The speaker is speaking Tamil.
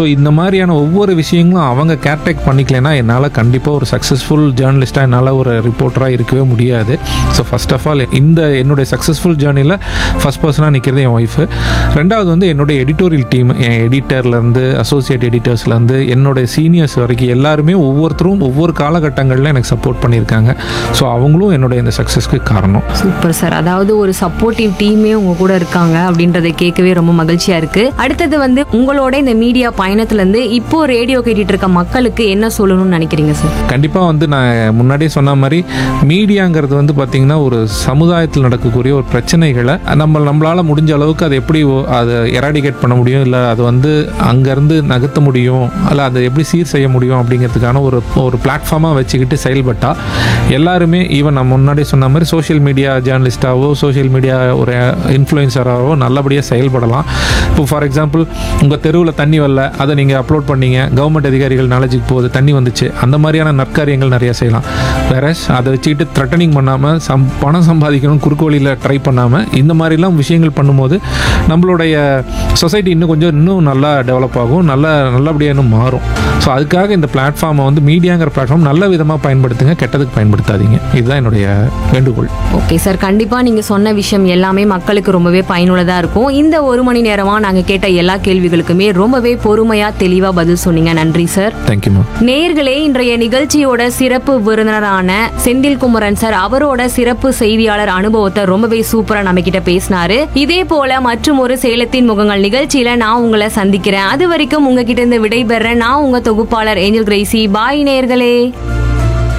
ஸோ இந்த மாதிரியான ஒவ்வொரு விஷயங்களும் அவங்க கேர்டேக் பண்ணிக்கலைன்னா என்னால் கண்டிப்பாக ஒரு சக்ஸஸ்ஃபுல் ஜேர்னலிஸ்ட்டாக என்னால் ஒரு ரிப்போர்ட்டராக இருக்கவே முடியாது ஸோ ஃபர்ஸ்ட் ஆஃப் ஆல் இந்த என்னுடைய சக்ஸஸ்ஃபுல் ஜேர்னியில் ஃபஸ்ட் பர்சனாக நிற்கிறது என் ஒய்ஃபு ரெண்டாவது வந்து என்னுடைய எடிட்டோரியல் டீம் என் எடிட்டர்லேருந்து அசோசியேட் எடிட்டர்ஸ்லேருந்து என்னுடைய சீனியர்ஸ் வரைக்கும் எல்லாருமே ஒவ்வொருத்தரும் ஒவ்வொரு காலகட்டங்களில் எனக்கு சப்போர்ட் பண்ணியிருக்காங்க ஸோ அவங்களும் என்னுடைய இந்த சக்ஸஸ்க்கு காரணம் சூப்பர் சார் அதாவது ஒரு சப்போர்ட்டிவ் டீமே உங்க கூட இருக்காங்க அப்படின்றத கேட்கவே ரொம்ப மகிழ்ச்சியா இருக்கு அடுத்தது வந்து உங்களோட இந்த மீடியா பயணத்துல இருந்து இப்போ ரேடியோ கேட்டுட்டு இருக்க மக்களுக்கு என்ன சொல்லணும்னு நினைக்கிறீங்க சார் கண்டிப்பாக வந்து நான் முன்னாடியே சொன்ன மாதிரி மீடியாங்கிறது வந்து பார்த்திங்கன்னா ஒரு சமுதாயத்தில் நடக்கக்கூடிய ஒரு பிரச்சனைகளை நம்ம நம்மளால் முடிஞ்ச அளவுக்கு அதை எப்படி ஓ- அதை எராடிகேட் பண்ண முடியும் இல்லை அது வந்து அங்கேருந்து நகர்த்த முடியும் இல்லை அதை எப்படி சீர் செய்ய முடியும் அப்படிங்கிறதுக்கான ஒரு ஒரு பிளாட்ஃபார்மாக வச்சுக்கிட்டு செயல்பட்டால் எல்லாருமே ஈவன் நான் முன்னாடி சொன்ன மாதிரி சோஷியல் மீடியா ஜேர்னலிஸ்டாவோ சோஷியல் மீடியா ஒரு இன்ஃப்ளூயன்சராகவோ நல்லபடியாக செயல்படலாம் இப்போ ஃபார் எக்ஸாம்பிள் உங்கள் தெருவில் தண்ணி வரல அதை நீங்கள் அப்லோட் பண்ணீங்க கவர்மெண்ட் அதிகாரிகள் நாலேஜுக்கு போகுது தண்ணி வந்துச்சு அந்த மாதிரியான நற்காரியங்கள் நிறைய செய்யலாம் வேற அதை வச்சுக்கிட்டு த்ரெட்டனிங் பண்ணாமல் சம் பணம் சம்பாதிக்கணும் குறுக்கு வழியில் ட்ரை பண்ணாமல் இந்த மாதிரிலாம் விஷயங்கள் பண்ணும்போது நம்மளுடைய சொசைட்டி இன்னும் கொஞ்சம் இன்னும் நல்லா டெவலப் ஆகும் நல்ல நல்லபடியாக இன்னும் மாறும் ஸோ அதுக்காக இந்த பிளாட்ஃபார்மை வந்து மீடியாங்கிற பிளாட்ஃபார்ம் நல்ல விதமாக பயன்படுத்துங்க கெட்டதுக்கு பயன்படுத்தாதீங்க இதுதான் என்னுடைய வேண்டுகோள் ஓகே சார் கண்டிப்பா நீங்க சொன்ன விஷயம் எல்லாமே மக்களுக்கு ரொம்பவே பயனுள்ளதா இருக்கும் இந்த ஒரு மணி நேரமா நாங்க கேட்ட எல்லா கேள்விகளுக்குமே ரொம்பவே பொறுமையா தெளிவா பதில் சொன்னீங்க நன்றி சார் தேங்க்யூ மேம் நேயர்களே இன்றைய நிகழ்ச்சியோட சிறப்பு விருந்தினரான செந்தில் குமரன் சார் அவரோட சிறப்பு செய்தியாளர் அனுபவத்தை ரொம்பவே சூப்பரா நம்ம கிட்ட பேசினாரு இதே போல மற்றும் ஒரு சேலத்தின் முகங்கள் நிகழ்ச்சியில நான் உங்களை சந்திக்கிறேன் அது வரைக்கும் உங்ககிட்ட இருந்து விடைபெற நான் உங்க தொகுப்பாளர் ஏஞ்சல் கிரேசி பாய் நேயர்களே